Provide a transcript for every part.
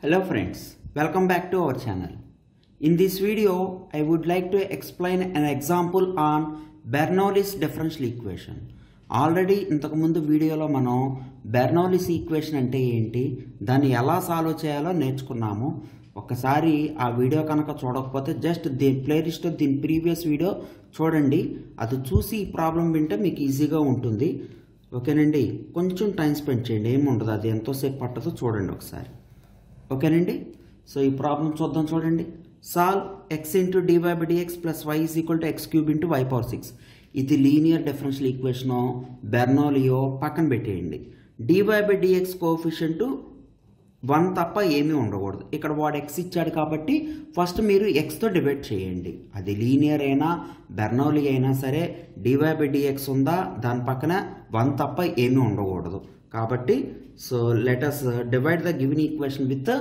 Hello friends, welcome back to our channel. In this video, I would like to explain an example on Bernoulli's differential equation. Already ఇంతకుముందు వీడియోలో మనం Bernoulli's equation అంటే ఏంటి దాన్ని ఎలా solve చేయాలో నేర్చుకున్నాము ఒక్కసారి ఆ వీడియో కనుక చూడకపోతే జస్ట్ దీని ప్లేలిస్ట్ దీని ప్రీవియస్ వీడియో చూడండి అది చూసి ఈ ప్రాబ్లం వింటే మీకు ఈజీగా ఉంటుంది ఓకేనండి కొంచెం టైం స్పెండ్ చేయండి ఏముండదు అది ఎంతోసేపు పట్టదో చూడండి ఒకసారి ఓకేనండి సో ఈ ప్రాబ్లం చూద్దాం చూడండి solve x into dy by dx plus y is equal to x cube into y power six ఇది లీనియర్ డిఫరెన్షియల్ ఈక్వేషనో బెర్నోలియో పక్కన పెట్టేయండి dy by dx coefficient one తప్ప ఏమీ ఉండకూడదు ఇక్కడ వాడు ఎక్స్ ఇచ్చాడు కాబట్టి ఫస్ట్ మీరు ఎక్స్తో డివైడ్ చేయండి అది లీనియర్ అయినా బెర్నౌలి అయినా సరే డివై బై డిఎక్స్ ఉందా దాని పక్కన వన్ తప్ప ఏమీ ఉండకూడదు కాబట్టి so let us divide the given equation with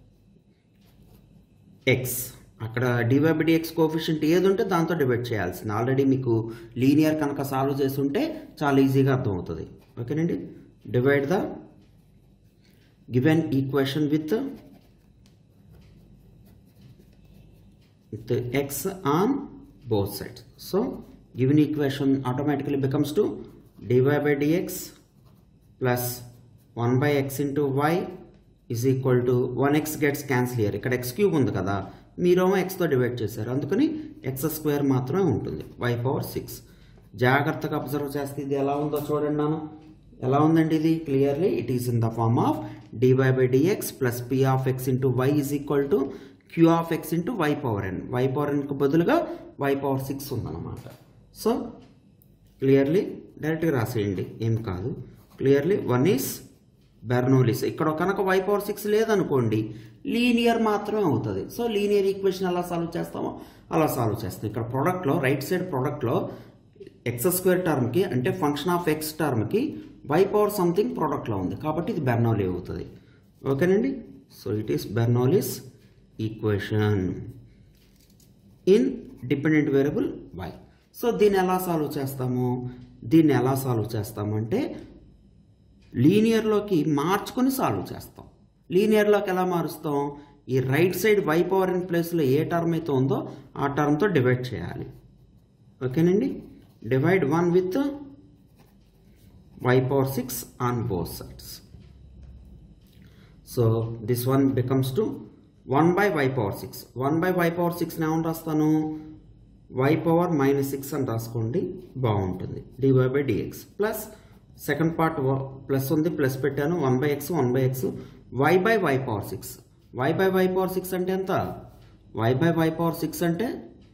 x అక్కడ డివై బై డిఎక్స్ కోఫిషియంట్ ఏది ఉంటే దాంతో డివైడ్ చేయాల్సింది ఆల్రెడీ మీకు లీనియర్ కనుక సాల్వ్ చేసి ఉంటే చాలా ఈజీగా అర్థమవుతుంది ఓకేనండి divide the given equation with with x on both sides so given equation automatically becomes to dy by dx plus 1 by x into y is equal to 1x gets cancel here ఇక్కడ x cube ఉంది కదా మీరేమో ఎక్స్తో divide చేశారు అందుకని X square మాత్రమే ఉంటుంది y power six జాగ్రత్తగా observe చేస్తే ఇది ఎలా ఉందో చూడండి నాన్న ఎలా ఉందండి ఇది clearly it is in the form of dy by dx plus p of x into y is equal to q of x into y power n y power ఎన్కు బదులుగా వై పవర్ సిక్స్ ఉందన్నమాట so clearly డైరెక్ట్గా రాసేయండి ఏం కాదు clearly one is Bernoulli's ఇక్కడ కనుక y power six లేదనుకోండి లీనియర్ మాత్రమే అవుతుంది సో లీనియర్ ఈక్వేషన్ ఎలా సాల్వ్ చేస్తామో అలా సాల్వ్ చేస్తాం ఇక్కడ ప్రోడక్ట్లో రైట్ సైడ్ ప్రోడక్ట్లో ఎక్స్ స్క్వేర్ టర్మ్కి అంటే ఫంక్షన్ ఆఫ్ ఎక్స్ టర్మ్కి వై పవర్ సంథింగ్ ప్రోడక్ట్లో ఉంది కాబట్టి ఇది బెర్నౌలీ అవుతుంది ఓకేనండి so it is Bernoulli's equation in dependent variable y so దీన్ని ఎలా సాల్వ్ చేస్తాము దీన్ని ఎలా సాల్వ్ చేస్తామంటే లీనియర్లోకి మార్చుకొని సాల్వ్ చేస్తాం లీనియర్లోకి ఎలా మారుస్తాం ఈ right side y power in ప్లేస్లో ఏ టర్మ్ అయితే ఉందో ఆ టర్మ్తో డివైడ్ చేయాలి ఓకేనండి divide 1 with uh, y power 6 on both sides. So this one becomes to 1 by y power 6. 1 by y power 6 నేను రాస్తాను y పవర్ మైనస్ సిక్స్ అని రాసుకోండి బాగుంటుంది dy by dx plus second part plus ఉంది plus పెట్టాను one by x one by x y by y power six y by y power six అంటే ఎంత y by y power six అంటే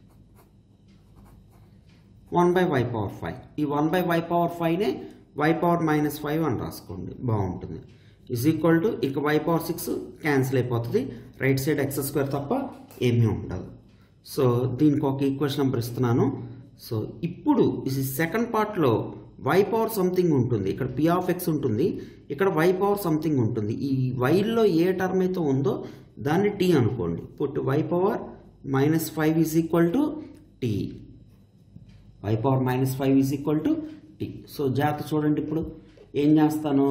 one by y power five ఈ one by y power ఫైవ్నే y power minus five అని రాసుకోండి బాగుంటుంది is equal to ఇక y power six cancel అయిపోతుంది రైట్ సైడ్ ఎక్స్ స్క్వేర్ తప్ప ఏమీ ఉండదు సో దీనికి ఒక ఈక్వేషన్ నెంబర్ ఇస్తున్నాను సో ఇప్పుడు ఇది సెకండ్ పార్ట్లో వై పవర్ సంథింగ్ ఉంటుంది ఇక్కడ పి ఆఫ్ ఎక్స్ ఉంటుంది ఇక్కడ వై పవర్ సంథింగ్ ఉంటుంది ఈ వైలో ఏ టర్మ్ అయితే ఉందో దాన్ని టీ అనుకోండి put y power minus five is equal to t y power minus five is equal to t so జాగ్రత్త చూడండి ఇప్పుడు ఏం చేస్తాను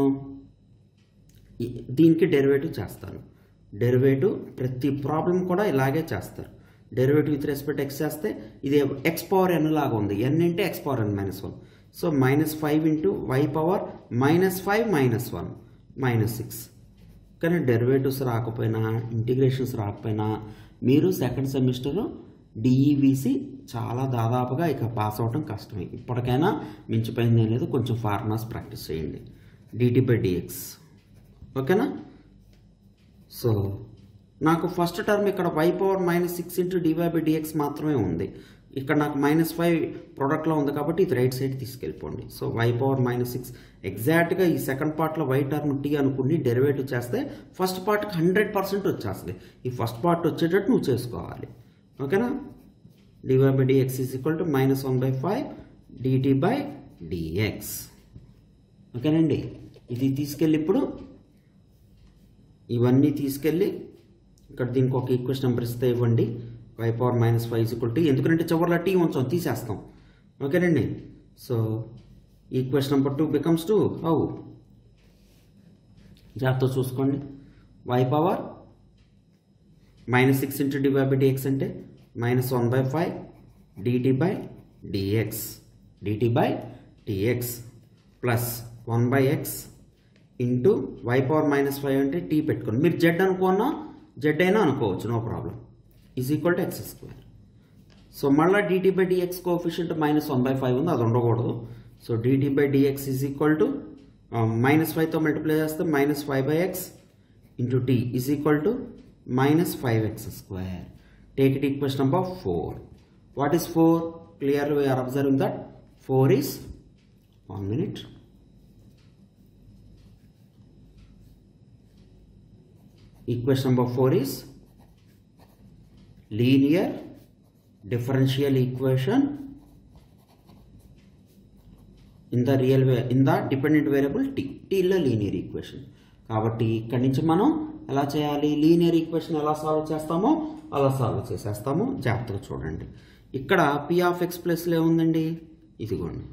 దీనికి డెరివేటివ్ చేస్తాను డెరివేటివ్ ప్రతి ప్రాబ్లం కూడా ఇలాగే చేస్తారు డెరివేటివ్ విత్ రెస్పెక్ట్ ఎక్స్ చేస్తే ఇది ఎక్స్ పవర్ ఎన్ లాగా ఉంది ఎన్ అంటే x power n minus one so minus five into y power minus five minus one minus six కానీ డెరివేటివ్స్ రాకపోయినా ఇంటిగ్రేషన్స్ రాకపోయినా మీరు సెకండ్ సెమిస్టర్ డిఈవిసి చాలా దాదాపుగా ఇక పాస్ అవటం కష్టమే ఇప్పటికైనా మించిపోయింది లేదు కొంచెం ఫార్ములాస్ ప్రాక్టీస్ చేయండి డిటి బై డిఎక్స్ ఓకేనా సో నాకు ఫస్ట్ టర్మ్ ఇక్కడ y power minus six into dy by dx మాత్రమే ఉంది ఇక్కడ నాకు మైనస్ ఫైవ్ ప్రోడక్ట్లో ఉంది కాబట్టి ఇది రైట్ సైడ్ తీసుకెళ్ళిపోండి so y power minus six ఎగ్జాక్ట్గా ఈ సెకండ్ పార్ట్లో వై టర్మ్ టీ అనుకుని డెరివేటివ్ చేస్తే ఫస్ట్ పార్ట్కి హండ్రెడ్ పర్సెంట్ వచ్చేస్తుంది ఈ ఫస్ట్ పార్ట్ వచ్చేటట్టు నువ్వు చేసుకోవాలి ఓకేనా dy by dx is equal to minus one by five dt by dx ఓకేనండి ఇది తీసుకెళ్ళి ఇప్పుడు ఇవన్నీ తీసుకెళ్ళి ఇక్కడ దీనికి ఒక ఈక్వేషన్ నెంబర్ ఇస్తే ఇవ్వండి y power minus five equal to ఎందుకంటే చివరిలో టీ ఉంచాం తీసేస్తాం ఓకేనండి so equation number two becomes to how జాగ్రత్త చూసుకోండి y power minus six into dy by dx అంటే minus one by five dt by dx dt by dx plus one by x into y power minus five అంటే t పెట్టుకోండి మీరు z అనుకున్నా z అయినా అనుకోవచ్చు no problem is equal to x square so మళ్ళీ dt by dx coefficient minus one by five ఉంది అది ఉండకూడదు so dt by dx is equal to minus ఫైవ్తో మల్టిప్లై చేస్తే minus five by x into t is equal to minus five x square take it equation number four what is four clearly we're observing that four is one minute equation number 4 is linear differential equation in the real way in the dependent variable t t లో linear equation కాబట్టి ఇక్కడి నుంచి మనం ఎలా చేయాలి linear equation ఎలా solve చేస్తామో అలా సాల్వ్ చేసేస్తాము జాగ్రత్తగా చూడండి ఇక్కడ పి ఆఫ్ ఎక్స్ ప్లస్లో ఏముందండి ఇదిగోండి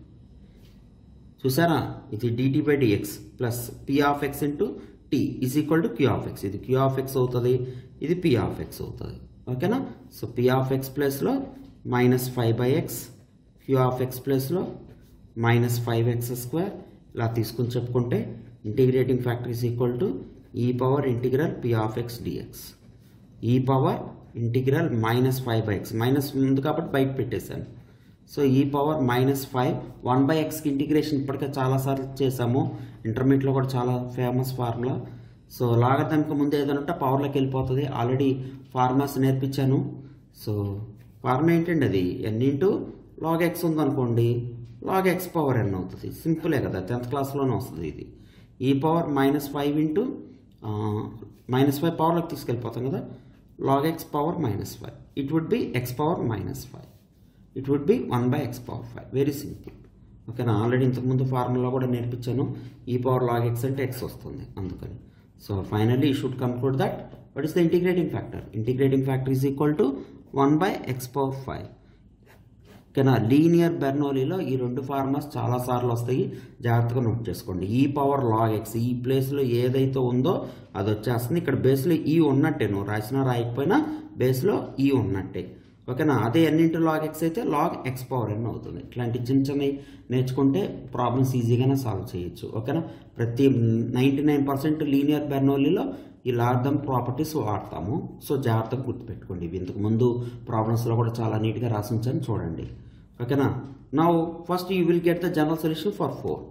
చూసారా ఇది dt by dx plus p of x into t is equal to q of x ఇది క్యూ ఆఫ్ ఎక్స్ అవుతుంది ఇది పి ఆఫ్ ఎక్స్ అవుతుంది ఓకేనా సో పి ఆఫ్ ఎక్స్ ప్లస్లో minus five by x q of x ప్లస్లో minus five x square ఇలా తీసుకుని చెప్పుకుంటే integrating factor is equal to e power integral p of x dx e power integral minus five by x minus ఉంది కాబట్టి బయట పెట్టేశాను so e power minus five one by ఎక్స్కి integration ఇప్పటికే చాలాసార్లు చేసాము ఇంటర్మీడియట్లో కూడా చాలా ఫేమస్ ఫార్ములా సో లాగదానికి ముందు ఏదైనా ఉంటే పవర్లోకి వెళ్ళిపోతుంది ఆల్రెడీ ఫార్ములాస్ నేర్పించాను సో ఫార్ములా ఏంటండి అది ఎన్ ఇంటూ లాగ్ ఎక్స్ ఉందనుకోండి లాగ్ ఎక్స్ పవర్ ఎన్ అవుతుంది సింపులే కదా టెన్త్ క్లాస్లోనే వస్తుంది ఇది ఈ power minus five into minus five పవర్లోకి తీసుకెళ్ళిపోతాం కదా log x power minus five it would be x power minus five it would be one by x power five very simple ఓకేనా ఆల్రెడీ ఇంతకుముందు ఫార్ములా కూడా నేర్పించాను ఈ పవర్ లాగ్ ఎక్స్ అంటే X వస్తుంది అందుకని so finally you should conclude that what is the integrating factor integrating factor is equal to one by x power five ఓకేనా linear బెర్నోలీలో ఈ రెండు ఫార్ములాస్ చాలా సార్లు వస్తాయి జాగ్రత్తగా నోట్ చేసుకోండి ఈ పవర్ లాగ్ ఎక్స్ ఈ ప్లేస్లో ఏదైతే ఉందో అది వచ్చేస్తుంది ఇక్కడ బేస్లో ఈ ఉన్నట్టే నువ్వు రాసినా రాయకపోయినా బేస్లో ఈ ఉన్నట్టే ఓకేనా అదే ఎన్నింటి లాగ్ ఎక్స్ అయితే లాగ్ ఎక్స్ పవర్ ఎన్ అవుతుంది ఇట్లాంటి చిన్న చిన్నవి నేర్చుకుంటే ప్రాబ్లమ్స్ ఈజీగానే సాల్వ్ చేయొచ్చు ఓకేనా ప్రతి నైంటీ నైన్ పర్సెంట్ లీనియర్ బెర్నోలీలో ఈ లార్థం ప్రాపర్టీస్ వాడతాము సో జాగ్రత్తగా గుర్తుపెట్టుకోండి ఇవి ఇంతకు ముందు ప్రాబ్లమ్స్లో కూడా చాలా నీట్గా రాసి ఉంచాను చూడండి ఓకేనా నా first you will get the general solution for four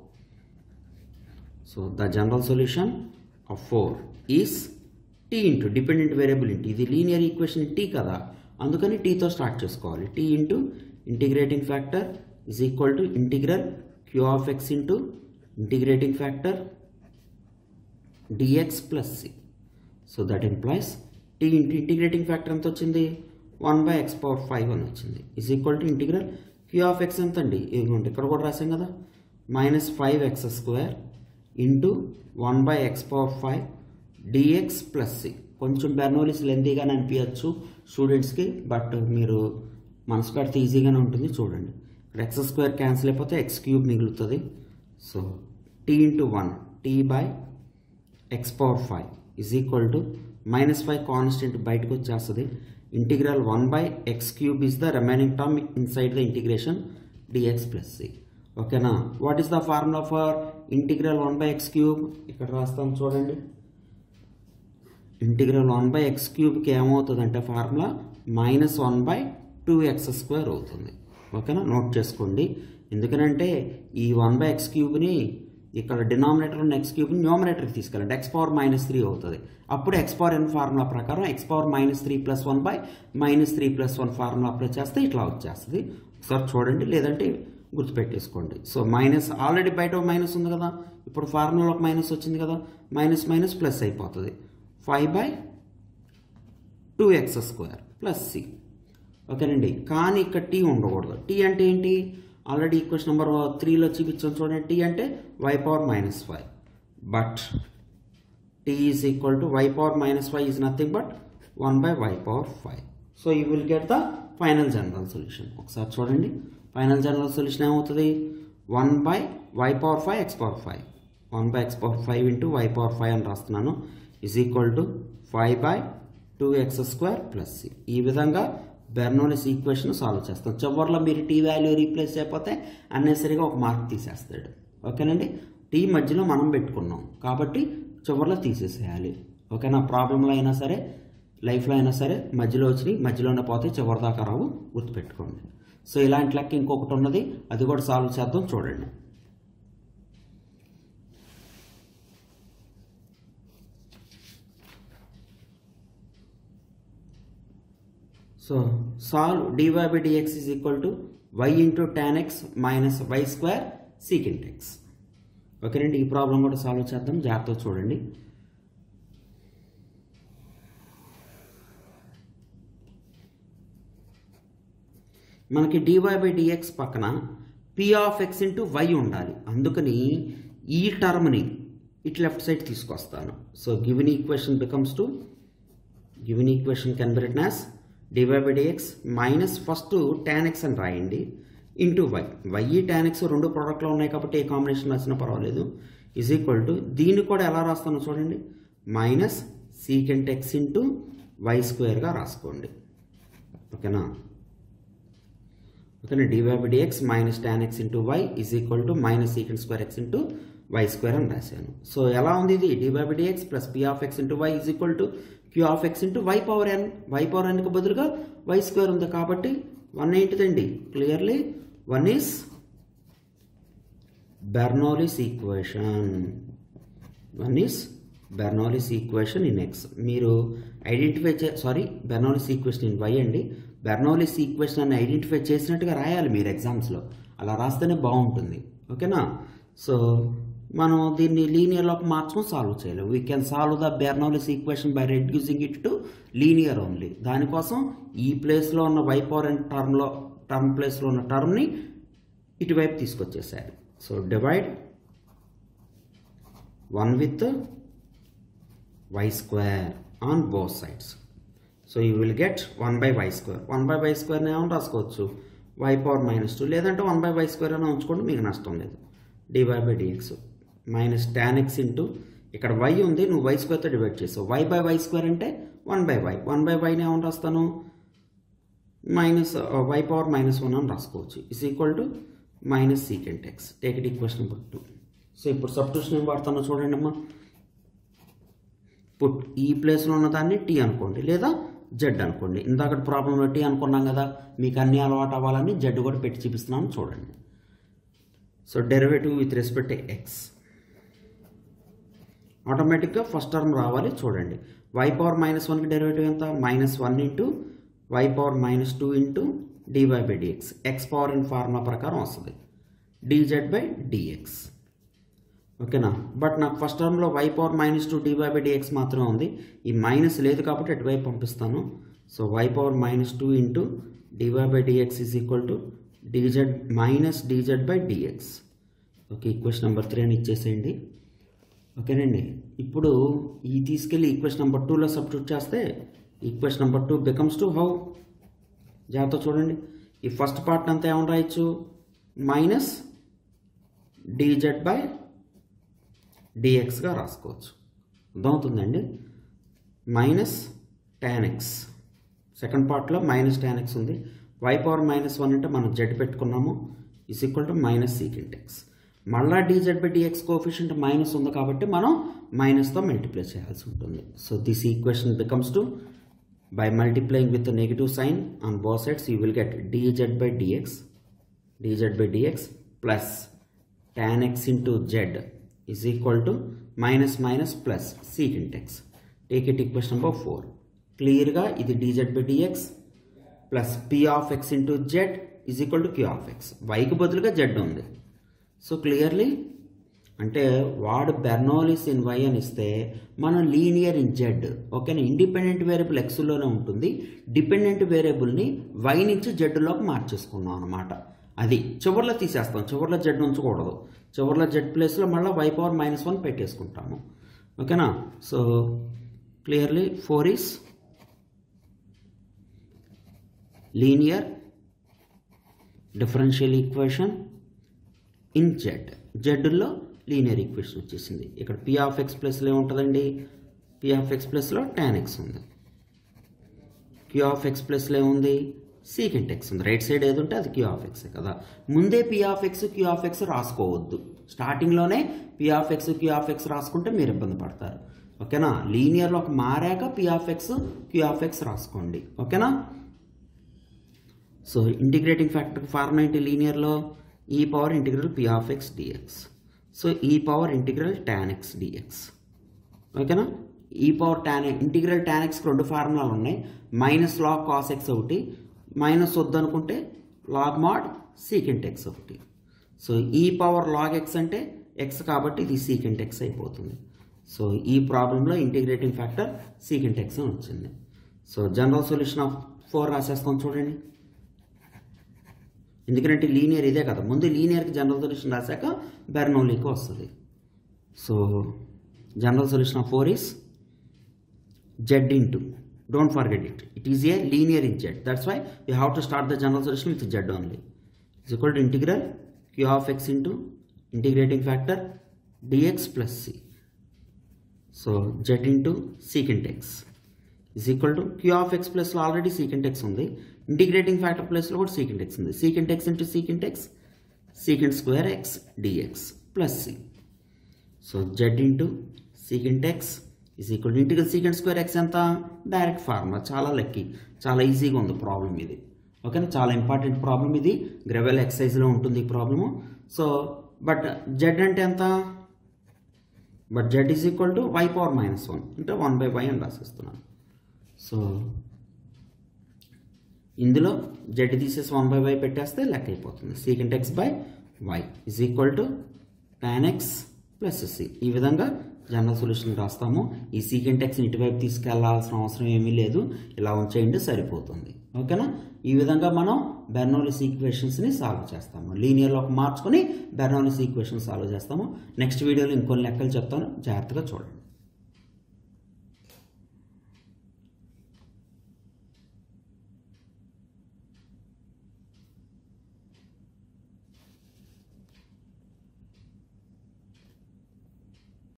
so the general solution of four is t into dependent variable into ఇది లీనియర్ ఈక్వేషన్ టీ కదా అందుకని టీతో స్టార్ట్ చేసుకోవాలి t into integrating factor is equal to integral q of x into integrating factor dx plus c so that implies t into integrating factor ఎంత వచ్చింది one by x power five అని వచ్చింది is equal to integral q of x ఎంత అండి ఇదిగోండి ఇక్కడ కూడా రాసాం కదా minus five x square into one by x power five dx plus c కొంచెం బెర్నోలిస్ లెంతీగానే అనిపించచ్చు స్టూడెంట్స్కి బట్ మీరు మనసు పెడితే ఈజీగానే ఉంటుంది చూడండి ఇక్కడ ఎక్స్ స్క్వేర్ క్యాన్సిల్ అయిపోతే ఎక్స్ క్యూబ్ మిగులుతుంది so t into one t by x power five is equal to minus five constant బయటకు వచ్చేస్తుంది integral one by x cube is the remaining term inside the integration dx plus c ఓకేనా what is the formula for integral one by x cube ఇక్కడ రాస్తాం చూడండి integral one by x క్యూబ్కి ఏమవుతుంది అంటే formula minus one by two x square అవుతుంది ఓకేనా note చేసుకోండి ఎందుకనంటే ఈ వన్ బై ఎక్స్ క్యూబ్ని ఇక్కడ డినామినేటర్ ఉన్న ఎక్స్ క్యూబ్ని న్యూమరేటర్కి తీసుకెళ్ళండి ఎక్స్ పవర్ మైనస్ త్రీ అవుతుంది అప్పుడు ఎక్స్ పవర్ ఎన్ ఫార్ములా ప్రకారం x power minus three plus one by minus three plus one formula apply చేస్తే ఇట్లా వచ్చేస్తుంది ఒకసారి చూడండి లేదంటే గుర్తుపెట్టేసుకోండి సో మైనస్ ఆల్రెడీ బయట మైనస్ ఉంది కదా ఇప్పుడు ఫార్ములా ఒక మైనస్ వచ్చింది కదా మైనస్ మైనస్ ప్లస్ అయిపోతుంది five by two x square plus c ఓకేనండి కానీ ఇక్కడ టీ ఉండకూడదు టీ అంటే ఏంటి ఆల్రెడీ ఈక్వేషన్ నెంబర్ త్రీలో చూపించాం చూడండి టీ అంటే y power minus five but t is equal to y power minus five is nothing but one by y power five so you will get the final general solution ఒకసారి చూడండి final general solution ఏమవుతుంది one by y power five x power five one by x power five into y power five అని రాస్తున్నాను is equal to five by two x square plus c ఈ విధంగా Bernoulli's equation solve చేస్తాం చివరిలో మీరు tea value replace అయిపోతే అన్నెసరిగా ఒక mark తీసేస్తాడు ఓకేనండి టీ మధ్యలో మనం పెట్టుకున్నాం కాబట్టి చివరిలో తీసేసేయాలి ఓకేనా ప్రాబ్లంలో అయినా సరే లైఫ్లో అయినా సరే మధ్యలో వచ్చినాయి మధ్యలోనే పోతే చివరి దాకా రావు గుర్తుపెట్టుకోండి సో ఇలాంటి లెక్క ఇంకొకటి ఉన్నది అది కూడా సాల్వ్ చేద్దాం చూడండి so solve dy by dx is equal to y into tan x minus y square secant x ఓకేనండి ఈ ప్రాబ్లం కూడా సాల్వ్ చేద్దాం జాగ్రత్తగా చూడండి మనకి dy బై డిఎక్స్ పక్కన p of x into y ఉండాలి అందుకని ఈ టర్మ్ని ఇటు లెఫ్ట్ సైడ్ తీసుకొస్తాను so given equation becomes to given equation can be written as dy by dx minus first tan x అని రాయండి into y y tan x రెండు ప్రోడక్ట్లో ఉన్నాయి కాబట్టి ఏ కాంబినేషన్ రాసినా పర్వాలేదు ఈజ్ ఈక్వల్ టు దీన్ని కూడా ఎలా రాస్తానో చూడండి minus secant x into y స్క్వేర్గా రాసుకోండి ఓకేనా ఓకేనా dy by dx minus tan x into y is equal to minus secant square x into y square అని రాశాను సో ఎలా ఉంది ఇది dy by dx plus p of x into y is equal to q of x into y power n y power ఎన్కి బదులుగా y square ఉంది కాబట్టి one ఏంటిదండి clearly one is Bernoulli's equation one is Bernoulli's equation in x మీరు identify చే sorry Bernoulli's equation in y అండి Bernoulli's equation అని identify చేసినట్టుగా రాయాలి మీరు ఎగ్జామ్స్లో అలా రాస్తేనే బాగుంటుంది ఓకేనా సో మనం దీన్ని లీనియర్లోకి మార్చడం సాల్వ్ చేయలేము we can solve the Bernoulli's equation by reducing it to linear only దానికోసం ఈ ప్లేస్లో ఉన్న వై పవర్ అండ్ టర్మ్లో టర్మ్ ప్లేస్లో ఉన్న టర్మ్ని ఇటువైపు తీసుకొచ్చేసారు so divide one with y square on both sides. So you will get 1 by y square. 1 by y square నే ఏమని రాసుకోవచ్చు y పవర్ మైనస్ టూ లేదంటే వన్ బై వై స్క్వేర్ అయినా ఉంచుకోండి మీకు నష్టం లేదు dy by dx minus tan x into ఇక్కడ y ఉంది నువ్వు వై స్క్వేర్తో డివైడ్ చేసావు y బై వై స్క్వేర్ అంటే one by y one by వైని ఏమని రాస్తాను minus y power minus one అని రాసుకోవచ్చు is equal to minus secant x take it equation number two so ఇప్పుడు సబ్స్టిట్యూషన్ ఏం వాడతానో చూడండి అమ్మా పుట్ ఈ ప్లేస్లో ఉన్న దాన్ని టీ అనుకోండి లేదా జెడ్ అనుకోండి ఇందాక ప్రాబ్లంలో టీ అనుకున్నాం కదా మీకు అన్ని అలవాటు అవ్వాలని జెడ్ కూడా పెట్టి చూపిస్తున్నాను చూడండి so derivative with respect x ఆటోమేటిక్గా ఫస్ట్ టర్మ్ రావాలి చూడండి వై పవర్ మైనస్ వన్కి డెరివేటివ్ ఎంత minus one into y power minus two into dy by dx x power in formula ప్రకారం వస్తుంది డిజెడ్ బై డిఎక్స్ ఓకేనా బట్ నాకు ఫస్ట్ టర్మ్లో y power minus two dy by dx మాత్రమే ఉంది ఈ మైనస్ లేదు కాబట్టి అటువైపు పంపిస్తాను so y power minus two into dy by dx is equal to dz minus dz by dx okay equation number three అని ఇచ్చేసేయండి ఓకేనండి ఇప్పుడు ఈ తీసుకెళ్ళి ఈక్వేషన్ నెంబర్ టూలో సబ్స్టిట్యూట్ చేస్తే equation number two becomes to how జాగ్రత్త చూడండి ఈ ఫస్ట్ పార్ట్ అంతా ఏమని రాయొచ్చు మైనస్ డిజెడ్ బై డిఎక్స్గా రాసుకోవచ్చు అర్థమవుతుందండి మైనస్ టాన్ ఎక్స్ సెకండ్ పార్ట్లో మైనస్ టాన్ ఎక్స్ ఉంది వై పవర్ మైనస్ వన్ అంటే మనం జెడ్ పెట్టుకున్నాము is equal to minus secant x మళ్ళా dz by dx coefficient minus ఉంది కాబట్టి మనం మైనస్తో మల్టిప్లై చేయాల్సి ఉంటుంది so this equation becomes to by multiplying with negative sign on both sides you will get dz by dx dz by dx plus tan x into z is equal to minus minus plus secant x. Take it equation number 4. క్లియర్గా ఇది dz by dx plus p of x into z is equal to q of x. వైకి బదులుగా z ఉంది so clearly అంటే వాడు Bernoulli's in why అని ఇస్తే మనం లీనియర్ ఇన్ జెడ్ ఓకేనా ఇండిపెండెంట్ వేరియబుల్ ఎక్స్లోనే ఉంటుంది డిపెండెంట్ వేరియబుల్ని వై నుంచి జెడ్లోకి మార్చేసుకున్నాం అనమాట అది చివరిలో తీసేస్తాం చివరిలో జెడ్ ఉంచకూడదు చివరిలో జెడ్ ప్లేస్లో మళ్ళీ వై పవర్ మైనస్ వన్ పెట్టేసుకుంటాము ఓకేనా so clearly four is linear differential equation in z జెడ్లో లీనియర్ ఈక్వేషన్ వచ్చేసింది ఇక్కడ పి ఆఫ్ ఎక్స్ ప్లస్లో ఏముంటుందండి పి ఆఫ్ ఎక్స్ ప్లస్లో టాన్ ఎక్స్ ఉంది క్యూ ఆఫ్ ఎక్స్ ప్లస్లో ఏముంది సీకెంట్ ఎక్స్ ఉంది రైట్ సైడ్ ఏది ఉంటే అది క్యూ ఆఫ్ ఎక్స్ కదా ముందే p of x q of x రాసుకోవద్దు స్టార్టింగ్లోనే p of x q of x రాసుకుంటే మీరు ఇబ్బంది పడతారు ఓకేనా లీనియర్లోకి మారాక p of x q of x రాసుకోండి ఓకేనా సో ఇంటిగ్రేటింగ్ ఫ్యాక్టర్ ఫార్ములా ఏంటి లీనియర్లో e power integral p of x dx so e power integral tan x dx ఓకేనా e power tan integral tan ఎక్స్కి రెండు ఫార్ములాలు ఉన్నాయి మైనస్ లాగ్ కాస్ ఎక్స్ ఒకటి మైనస్ వద్దనుకుంటే లాగ్ మాడ్ సీకెంట్ ఎక్స్ ఒకటి so e power log x అంటే x కాబట్టి ఇది సీకెంట్ ఎక్స్ అయిపోతుంది సో ఈ ప్రాబ్లంలో ఇంటిగ్రేటింగ్ ఫ్యాక్టర్ సీకెంట్ ఎక్స్ అని వచ్చింది so general solution of four రాసేస్తాం చూడండి ఎందుకంటే లీనియర్ ఇదే కదా ముందు లీనియర్కి జనరల్ సొల్యూషన్ రాశాక బెర్నౌలీకి వస్తుంది so general solution of four is z into don't forget it it is a linear in z that's why we have to start the general solution with z only is equal to integral q of x into integrating factor dx plus c so z into secant x is equal to q of x plus లో already secant x ఉంది integrating factor ప్లస్లో కూడా secant x ఉంది secant x into secant x secant square x dx plus c so z into secant x is equal to integral secant square x ఎంత direct formula చాలా lucky చాలా ఈజీగా ఉంది problem ఇది ఓకేనా చాలా ఇంపార్టెంట్ ప్రాబ్లం ఇది గ్రెవెల్ ఎక్సైజ్లో ఉంటుంది ఈ ప్రాబ్లము సో బట్ జెడ్ అంటే ఎంత but z is equal to y power minus one అంటే వన్ బై వై అని రాసిస్తున్నాను సో ఇందులో జెడ్ తీసేసి వన్ బై వై పెట్టేస్తే లెక్క అయిపోతుంది secant x by y is equal to tan x plus c ఈ విధంగా జనరల్ సొల్యూషన్ రాస్తాము ఈ సీకెంట్ ఎక్స్ని ఇటువైపు తీసుకెళ్లాల్సిన అవసరం ఏమీ లేదు ఇలా ఉంచేయండి సరిపోతుంది ఓకేనా ఈ విధంగా మనం బెర్నౌలిస్ ఈక్వేషన్స్ని సాల్వ్ చేస్తాము లీనియర్లోకి మార్చుకొని బెర్నౌలిస్ ఈక్వేషన్ సాల్వ్ చేస్తాము నెక్స్ట్ వీడియోలో ఇంకొన్ని లెక్కలు చెప్తాను జాగ్రత్తగా చూడండి